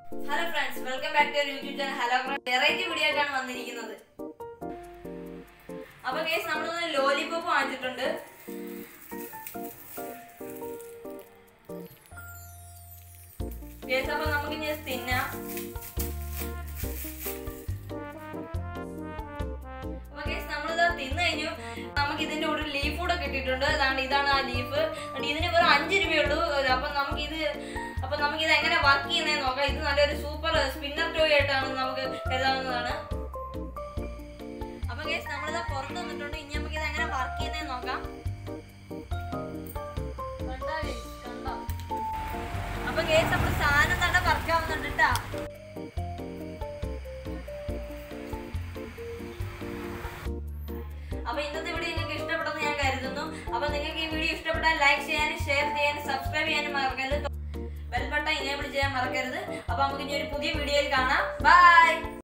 Hello friends welcome back to YouTube channel hello variety video ആയിട്ടാണ് വന്നിരിക്കുന്നത് അപ്പൊ case നമ്മളൊന്ന് ലോലിപോപ്പ് വാങ്ങിച്ചിട്ടുണ്ട് കേസ് അപ്പൊ നമുക്ക് ഇനി ഇത് തിന്നാം അപ്പൊ കേസ് നമ്മളിത് തിന്നു കഴിഞ്ഞു നമുക്ക് ഇതിന്റെ കൂടെ ലീഫ് കൂടെ കിട്ടിയിട്ടുണ്ട് അതാണ് ഇതാണ് ആ ലീഫ് ഇതിന് വെറും അഞ്ച് രൂപയുള്ളൂ അപ്പൊ നമുക്ക് ഇത് അപ്പൊ നമുക്ക് ഇത് എങ്ങനെ വർക്ക് ചെയ്യുന്നതെന്ന് നോക്കാം ഇത് നല്ലൊരു സൂപ്പർ സ്പിന്നർ ടോയ് ആയിട്ടാണ് നമുക്ക് കരുതാവുന്നതാണ് അപ്പൊ കേസ് നമ്മളിത് പുറത്ത് വന്നിട്ടുണ്ട് ഇനി നമുക്ക് ഇത് എങ്ങനെ വർക്ക് ചെയ്യുന്നതെന്ന് നോക്കാം കണ്ടോ guys? കണ്ടോ? അപ്പൊ കേസ് നമ്മൾ സാധനം തന്നെ വർക്ക് ആവുന്നുണ്ട് കേട്ടാ അപ്പൊ ഇന്നത്തെ വീഡിയോ നിങ്ങൾക്ക് ഇഷ്ടപ്പെട്ടെന്ന് ഞാൻ കരുതുന്നു അപ്പൊ നിങ്ങൾക്ക് ഈ വീഡിയോ ഇഷ്ടപ്പെട്ടാൽ ലൈക്ക് ചെയ്യാനും ഷെയർ ചെയ്യാനും സബ്സ്ക്രൈബ് ചെയ്യാനും മറക്കരുത് ബെൽ ബട്ടൺ ഇനേബിൾ ചെയ്യാൻ മറക്കരുത് അപ്പൊ നമുക്ക് ഇനി ഒരു പുതിയ വീഡിയോയിൽ കാണാം ബൈ